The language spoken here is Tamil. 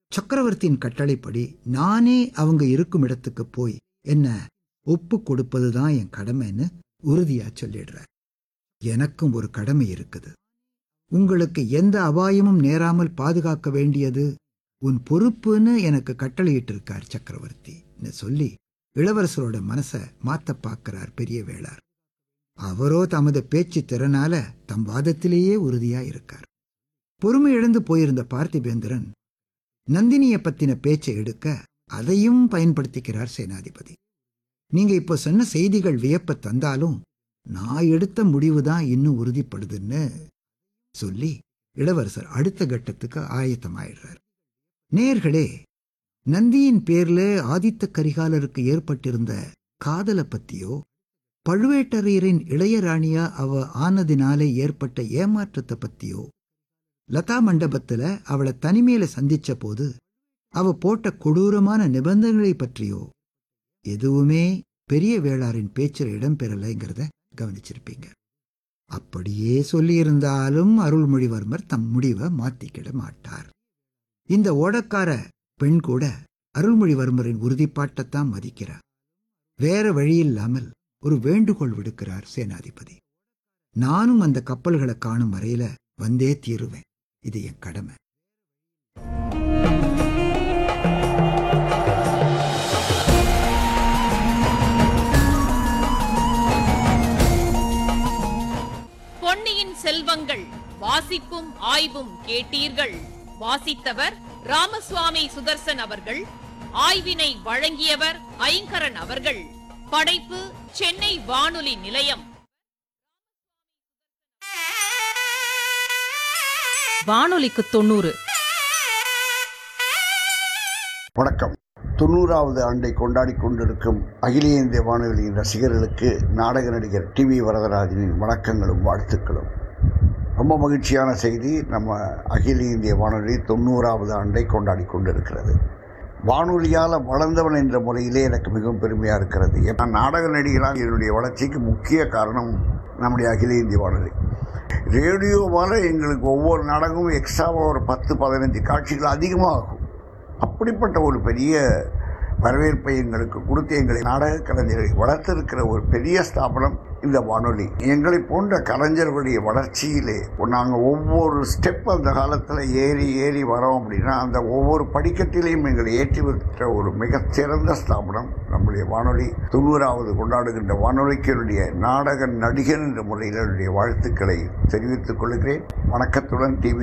சக்கரவர்த்தியின் கட்டளைப்படி நானே அவங்க இருக்கும் இடத்துக்கு போய் என்ன ஒப்பு கொடுப்பதுதான் என் கடமைன்னு உறுதியா சொல்லிடுறார் எனக்கும் ஒரு கடமை இருக்குது உங்களுக்கு எந்த அபாயமும் நேராமல் பாதுகாக்க வேண்டியது உன் பொறுப்புன்னு எனக்கு கட்டளையிட்டு இருக்கார் சக்கரவர்த்தின்னு சொல்லி இளவரசரோட மனசை மாத்த பார்க்கிறார் பெரிய வேளார் அவரோ தமது பேச்சு திறனால தம் வாதத்திலேயே உறுதியா இருக்கார் பொறுமை இழந்து போயிருந்த பார்த்திபேந்திரன் நந்தினிய பத்தின பேச்சை எடுக்க அதையும் பயன்படுத்திக்கிறார் சேனாதிபதி நீங்க இப்போ சொன்ன செய்திகள் வியப்ப தந்தாலும் நான் எடுத்த முடிவு தான் இன்னும் உறுதிப்படுதுன்னு சொல்லி இளவரசர் அடுத்த கட்டத்துக்கு ஆயத்தமாயிடுறார் நேர்களே நந்தியின் பேர்ல ஆதித்த கரிகாலருக்கு ஏற்பட்டிருந்த காதலை பத்தியோ பழுவேட்டரையரின் இளையராணியா அவ ஆனதினாலே ஏற்பட்ட ஏமாற்றத்தை பத்தியோ லதா மண்டபத்துல அவளை தனிமையில சந்திச்ச போது அவ போட்ட கொடூரமான நிபந்தனைகளை பற்றியோ எதுவுமே பெரிய வேளாரின் பேச்சில் இடம்பெறலைங்கிறத கவனிச்சிருப்பீங்க அப்படியே சொல்லியிருந்தாலும் அருள்மொழிவர்மர் தம் முடிவை மாத்திக்கிட மாட்டார் இந்த ஓடக்கார பெண் கூட அருள்மொழிவர்மரின் உறுதிப்பாட்டைத்தான் மதிக்கிறார் வேற வழியில்லாமல் ஒரு வேண்டுகோள் விடுக்கிறார் சேனாதிபதி நானும் அந்த கப்பல்களை காணும் வரையில வந்தே தீருவேன் இது என் கடமை பொன்னியின் செல்வங்கள் வாசிப்பும் ஆய்வும் கேட்டீர்கள் வாசித்தவர் ராமசுவாமி சுதர்சன் அவர்கள் ஆய்வினை வழங்கியவர் ஐங்கரன் அவர்கள் படைப்பு சென்னை வானொலி நிலையம் வானொலிக்கு தொண்ணூறு வணக்கம் தொண்ணூறாவது ஆண்டை கொண்டாடி கொண்டிருக்கும் அகில இந்திய வானொலியின் ரசிகர்களுக்கு நாடக நடிகர் டி வி வரதராஜனின் வணக்கங்களும் வாழ்த்துக்களும் ரொம்ப மகிழ்ச்சியான செய்தி நம்ம அகில இந்திய வானொலி தொண்ணூறாவது ஆண்டை கொண்டாடி கொண்டிருக்கிறது வானொலியால் வளர்ந்தவன் என்ற முறையிலே எனக்கு மிகவும் பெருமையாக இருக்கிறது ஏன்னா நாடக நடிகராக என்னுடைய வளர்ச்சிக்கு முக்கிய காரணம் நம்முடைய அகில இந்திய வானொலி ரேடியோவால் எங்களுக்கு ஒவ்வொரு நாடகமும் எக்ஸ்ட்ராவாக ஒரு பத்து பதினஞ்சு காட்சிகள் அதிகமாகும் அப்படிப்பட்ட ஒரு பெரிய வரவேற்பை எங்களுக்கு கொடுத்து எங்களை நாடக கலைஞர்களை வளர்த்திருக்கிற ஒரு பெரிய ஸ்தாபனம் இந்த வானொலி எங்களை போன்ற கலைஞர்களுடைய வளர்ச்சியிலே நாங்கள் ஒவ்வொரு ஸ்டெப் அந்த காலத்தில் ஏறி ஏறி வரோம் அப்படின்னா அந்த ஒவ்வொரு படிக்கட்டிலையும் எங்களை ஏற்றி விட்ட ஒரு மிகச்சிறந்த ஸ்தாபனம் நம்முடைய வானொலி தொண்ணூறாவது கொண்டாடுகின்ற வானொலிக்கு என்னுடைய நாடக நடிகர் என்ற முறையில் என்னுடைய வாழ்த்துக்களை தெரிவித்துக் கொள்கிறேன் வணக்கத்துடன் டிவி